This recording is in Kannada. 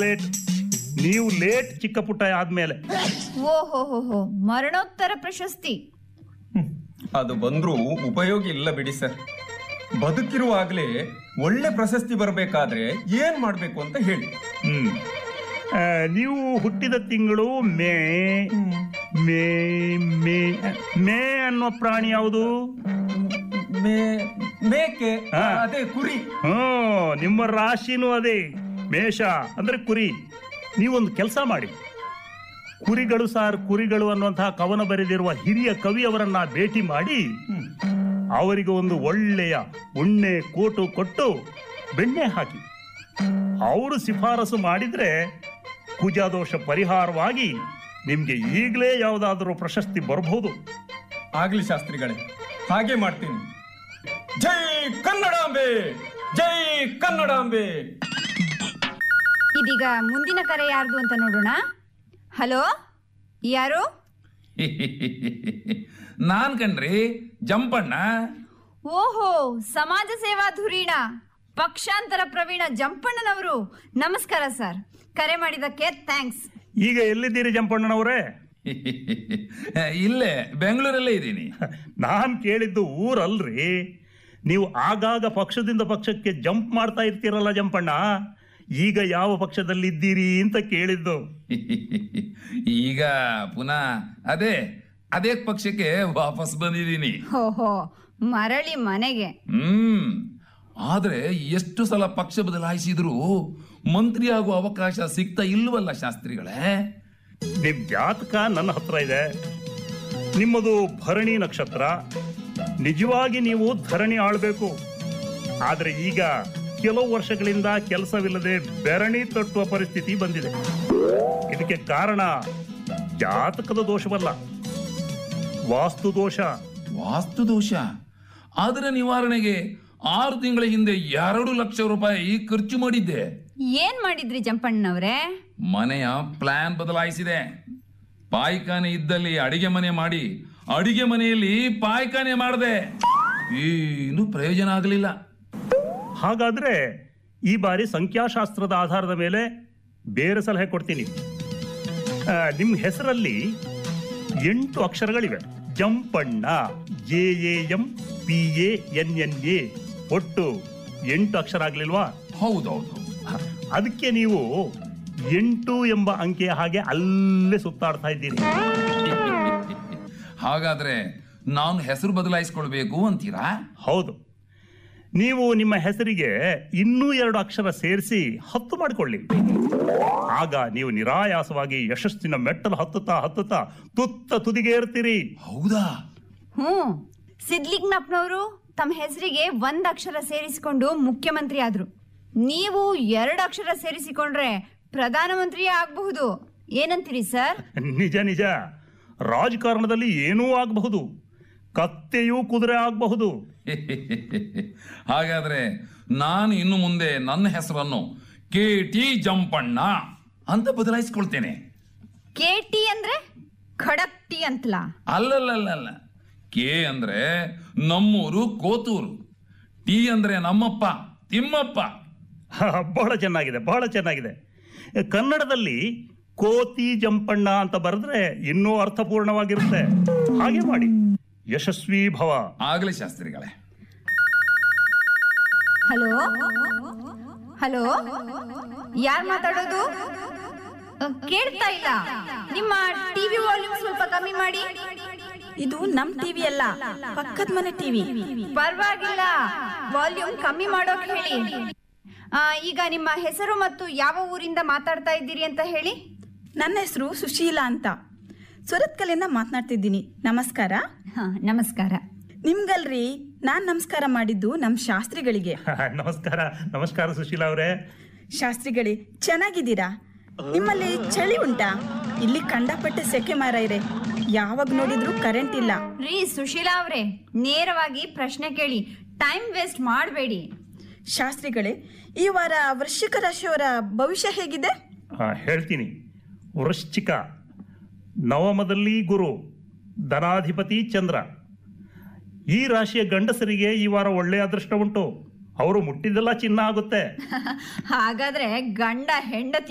ಲೇಟ್ ನೀವು ಲೇಟ್ ಚಿಕ್ಕ ಪುಟ್ಟ ಆದ್ಮೇಲೆ ಓಹೋ ಹೋ ಹೋ ಮರಣೋತ್ತರ ಪ್ರಶಸ್ತಿ ಅದು ಬಂದ್ರೂ ಉಪಯೋಗ ಇಲ್ಲ ಬಿಡಿ ಸರ್ ಬದುಕಿರುವಾಗಲೇ ಒಳ್ಳೆ ಪ್ರಶಸ್ತಿ ಬರಬೇಕಾದ್ರೆ ಏನ್ ಮಾಡ್ಬೇಕು ಅಂತ ಹೇಳಿ ಹ್ಮ್ ಆ, ನೀವು ಹುಟ್ಟಿದ ತಿಂಗಳು ಮೇ ಮೇ ಮೇ ಮೇ ಅನ್ನೋ ಪ್ರಾಣಿ ಯಾವುದು ಮೇ ಮೇಕೆ ಹಾ. ಅದೇ ಕುರಿ ಹ್ಮ್ ನಿಮ್ಮ ರಾಶಿನೂ ಅದೇ ಮೇಷ ಅಂದ್ರೆ ಕುರಿ ನೀವೊಂದು ಕೆಲಸ ಮಾಡಿ ಕುರಿಗಳು ಸಾರ್ ಕುರಿಗಳು ಅನ್ನುವಂತಹ ಕವನ ಬರೆದಿರುವ ಹಿರಿಯ ಕವಿಯವರನ್ನ ಭೇಟಿ ಮಾಡಿ ಅವರಿಗೆ ಒಂದು ಒಳ್ಳೆಯ ಉಣ್ಣೆ ಕೋಟು ಕೊಟ್ಟು ಬೆಣ್ಣೆ ಹಾಕಿ ಅವರು ಶಿಫಾರಸು ಮಾಡಿದ್ರೆ ಕುಜದೋಷ ಪರಿಹಾರವಾಗಿ ನಿಮ್ಗೆ ಈಗಲೇ ಯಾವುದಾದ್ರೂ ಪ್ರಶಸ್ತಿ ಬರಬಹುದು ಆಗ್ಲಿ ಶಾಸ್ತ್ರಿಗಳೇ ಹಾಗೆ ಮಾಡ್ತೀನಿ ಜೈ ಕನ್ನಡಾಂಬೆ ಜೈ ಕನ್ನಡಾಂಬೆ ಇದೀಗ ಮುಂದಿನ ಕರೆ ಯಾರ್ದು ಅಂತ ನೋಡೋಣ ಹಲೋ ಯಾರು ನಾನ್ ಕಣ್ರಿ ಜಂಪಣ್ಣ ಓಹೋ ಸಮಾಜ ಸೇವಾ ಧುರೀಣ ಪಕ್ಷಾಂತರ ಪ್ರವೀಣ ಜಂಪಣ್ಣನವರು ನಮಸ್ಕಾರ ಸರ್ ಕರೆ ಮಾಡಿದ್ದಕ್ಕೆ ಥ್ಯಾಂಕ್ಸ್ ಈಗ ಎಲ್ಲಿದ್ದೀರಿ ಜಂಪಣ್ಣನವರೇ ಇಲ್ಲೇ ಬೆಂಗಳೂರಲ್ಲೇ ಇದ್ದೀನಿ ನಾನ್ ಕೇಳಿದ್ದು ಊರಲ್ರಿ ನೀವು ಆಗಾಗ ಪಕ್ಷದಿಂದ ಪಕ್ಷಕ್ಕೆ ಜಂಪ್ ಮಾಡ್ತಾ ಇರ್ತೀರಲ್ಲ ಜಂಪಣ್ಣ ಈಗ ಯಾವ ಪಕ್ಷದಲ್ಲಿದ್ದೀರಿ ಅಂತ ಕೇಳಿದ್ದು ಈಗ ಪುನಃ ಅದೇ ಅದೇ ಪಕ್ಷಕ್ಕೆ ವಾಪಸ್ ಬಂದಿದ್ದೀನಿ ಓಹೋ ಮರಳಿ ಮನೆಗೆ ಹ್ಮ್ ಆದ್ರೆ ಎಷ್ಟು ಸಲ ಪಕ್ಷ ಬದಲಾಯಿಸಿದ್ರು ಮಂತ್ರಿ ಆಗುವ ಅವಕಾಶ ಸಿಗ್ತಾ ಇಲ್ವಲ್ಲ ಶಾಸ್ತ್ರಿಗಳೇ ನಿಮ್ ಜಾತಕ ನನ್ನ ಹತ್ರ ಇದೆ ನಿಮ್ಮದು ಭರಣಿ ನಕ್ಷತ್ರ ನಿಜವಾಗಿ ನೀವು ಧರಣಿ ಆಳ್ಬೇಕು ಆದ್ರೆ ಈಗ ಕೆಲವು ವರ್ಷಗಳಿಂದ ಕೆಲಸವಿಲ್ಲದೆ ಬೆರಣಿ ತಟ್ಟುವ ಪರಿಸ್ಥಿತಿ ಬಂದಿದೆ ಇದಕ್ಕೆ ಕಾರಣ ಜಾತಕದ ದೋಷವಲ್ಲ ವಾಸ್ತು ದೋಷ ವಾಸ್ತು ದೋಷ ಅದರ ನಿವಾರಣೆಗೆ ಆರು ತಿಂಗಳ ಹಿಂದೆ ಎರಡು ಲಕ್ಷ ರೂಪಾಯಿ ಖರ್ಚು ಮಾಡಿದ್ದೆ ಏನ್ ಮಾಡಿದ್ರಿ ಜಂಪಣ್ಣನವ್ರೆ ಮನೆಯ ಪ್ಲಾನ್ ಬದಲಾಯಿಸಿದೆ ಪಾಯ್ಖಾನೆ ಇದ್ದಲ್ಲಿ ಅಡಿಗೆ ಮನೆ ಮಾಡಿ ಅಡಿಗೆ ಮನೆಯಲ್ಲಿ ಪಾಯ್ಖಾನೆ ಮಾಡಿದೆ ಏನು ಪ್ರಯೋಜನ ಆಗಲಿಲ್ಲ ಹಾಗಾದ್ರೆ ಈ ಬಾರಿ ಸಂಖ್ಯಾಶಾಸ್ತ್ರದ ಆಧಾರದ ಮೇಲೆ ಬೇರೆ ಸಲಹೆ ಕೊಡ್ತೀನಿ ಆ, ನಿಮ್ಮ ಹೆಸರಲ್ಲಿ ಎಂಟು ಅಕ್ಷರಗಳಿವೆ Jampanna J A M P A N N A ಒಟ್ಟು ಎಂಟು ಅಕ್ಷರ ಆಗ್ಲಿಲ್ವಾ ಹೌದೌದು ಅದಕ್ಕೆ ನೀವು ಎಂಟು ಎಂಬ ಅಂಕೆಯ ಹಾಗೆ ಅಲ್ಲೇ ಸುತ್ತಾಡ್ತಾ ಇದ್ದೀರಿ ಹಾಗಾದ್ರೆ ನಾನು ಹೆಸರು ಬದಲಾಯಿಸ್ಕೊಳ್ಬೇಕು ಅಂತೀರಾ ಹೌದು ನೀವು ನಿಮ್ಮ ಹೆಸರಿಗೆ ಇನ್ನೂ ಎರಡು ಅಕ್ಷರ ಸೇರಿಸಿ ಹತ್ತು ಮಾಡಿಕೊಳ್ಳಿ ಆಗ ನೀವು ನಿರಾಯಾಸವಾಗಿ ಯಶಸ್ಸಿನ ಮೆಟ್ಟಲು ಹತ್ತುತ್ತಾ ಹತ್ತುತ್ತಾ ತುತ್ತ ತುದಿಗೆ ಏರ್ತೀರಿ ಹೌದಾ ಹ್ಮ್ ಸಿದ್ಲಿಂಗ್ನಪ್ಪನವರು ತಮ್ಮ ಹೆಸರಿಗೆ ಒಂದ್ ಅಕ್ಷರ ಸೇರಿಸಿಕೊಂಡು ಮುಖ್ಯಮಂತ್ರಿ ಆದ್ರು ನೀವು ಎರಡು ಅಕ್ಷರ ಸೇರಿಸಿಕೊಂಡ್ರೆ ಪ್ರಧಾನಮಂತ್ರಿಯೇ ಆಗಬಹುದು ಏನಂತೀರಿ ಸರ್ ನಿಜ ನಿಜ ರಾಜಕಾರಣದಲ್ಲಿ ಏನೂ ಆಗಬಹುದು ಕತ್ತೆಯೂ ಕುದುರೆ ಆಗಬಹುದು ಹಾಗಾದ್ರೆ ನಾನು ಇನ್ನು ಮುಂದೆ ನನ್ನ ಹೆಸರನ್ನು ಕೆ ಟಿ ಜಂಪಣ್ಣ ಅಂತ ಬದಲಾಯಿಸ್ಕೊಳ್ತೇನೆ ಕೆ ಟಿ ಅಂದ್ರೆ ಖಡಕ್ ಟಿ ಅಂತಲ ಅಲ್ಲಲ್ಲಲ್ಲ ಕೆ ಅಂದ್ರೆ ನಮ್ಮೂರು ಕೋತೂರು ಟಿ ಅಂದ್ರೆ ನಮ್ಮಪ್ಪ ತಿಮ್ಮಪ್ಪ ಬಹಳ ಚೆನ್ನಾಗಿದೆ ಬಹಳ ಚೆನ್ನಾಗಿದೆ ಕನ್ನಡದಲ್ಲಿ ಕೋತಿ ಜಂಪಣ್ಣ ಅಂತ ಬರೆದ್ರೆ ಇನ್ನೂ ಅರ್ಥಪೂರ್ಣವಾಗಿರುತ್ತೆ ಹಾಗೆ ಮಾಡಿ ಯಶಸ್ವಿ ಭವ ಆಗಲಿ ಶಾಸ್ತ್ರಿಗಳೇ ಹಲೋ ಹಲೋ ಯಾರ್ ಮಾತಾಡೋದು ಅ, ಕೇಳ್ತಾ ಇಲ್ಲ ನಿಮ್ಮ ಟಿವಿ ವಾಲ್ಯೂಮ್ ಸ್ವಲ್ಪ ಕಮ್ಮಿ ಮಾಡಿ ಇದು ನಮ್ ಟಿವಿ ಅಲ್ಲ ಪಕ್ಕದ ಮನೆ ಟಿವಿ ಪರವಾಗಿಲ್ಲ ವಾಲ್ಯೂಮ್ ಕಮ್ಮಿ ಮಾಡೋಕ್ ಹೇಳಿ ಆ, ಈಗ ನಿಮ್ಮ ಹೆಸರು ಮತ್ತು ಯಾವ ಊರಿಂದ ಮಾತಾಡ್ತಾ ಇದ್ದೀರಿ ಅಂತ ಹೇಳಿ ನನ್ನ ಹೆಸರು ಸುಶೀಲಾ ಅಂತ ಸುರತ್ಕಲಿಂದ ಮಾತನಾಡ್ತಿದ್ದೀನಿ ನಮಸ್ಕಾರ ಹಾ, ನಮಸ್ಕಾರ ನಿಮ್ಗಲ್ರಿ ನಾನ್ ನಮಸ್ಕಾರ ಮಾಡಿದ್ದು ನಮ್ ಶಾಸ್ತ್ರಿಗಳಿಗೆ ನಮಸ್ಕಾರ ನಮಸ್ಕಾರ ಸುಶೀಲಾ ಅವರೇ ಶಾಸ್ತ್ರಿಗಳೇ ಚೆನ್ನಾಗಿದ್ದೀರಾ ನಿಮ್ಮಲ್ಲಿ ಚಳಿ ಉಂಟಾ ಇಲ್ಲಿ ಕಂಡಪಟ್ಟೆ ಸೆಕೆ ಮಾರ ಇದೆ ಯಾವಾಗ ನೋಡಿದ್ರು ಕರೆಂಟ್ ಇಲ್ಲ ರೀ ಸುಶೀಲಾ ಅವರೇ ನೇರವಾಗಿ ಪ್ರಶ್ನೆ ಕೇಳಿ ಟೈಮ್ ವೇಸ್ಟ್ ಮಾಡಬೇಡಿ ಶಾಸ್ತ್ರಿಗಳೇ ಈ ವಾರ ವೃಶ್ಚಿಕ ರಾಶಿಯವರ ಭವಿಷ್ಯ ಹೇಗಿದೆ ಆ, ಹೇಳ್ತೀನಿ ವೃಶ್ಚಿಕ ನವಮದಲ್ಲಿ ಗುರು ಧನಾಧಿಪತಿ ಚಂದ್ರ ಈ ರಾಶಿಯ ಗಂಡಸರಿಗೆ ಈ ವಾರ ಒಳ್ಳೆಯ ಅದೃಷ್ಟ ಉಂಟು ಅವರು ಮುಟ್ಟಿದ್ದೆಲ್ಲ ಚಿನ್ನ ಆಗುತ್ತೆ ಹಾಗಾದ್ರೆ ಗಂಡ ಹೆಂಡತಿ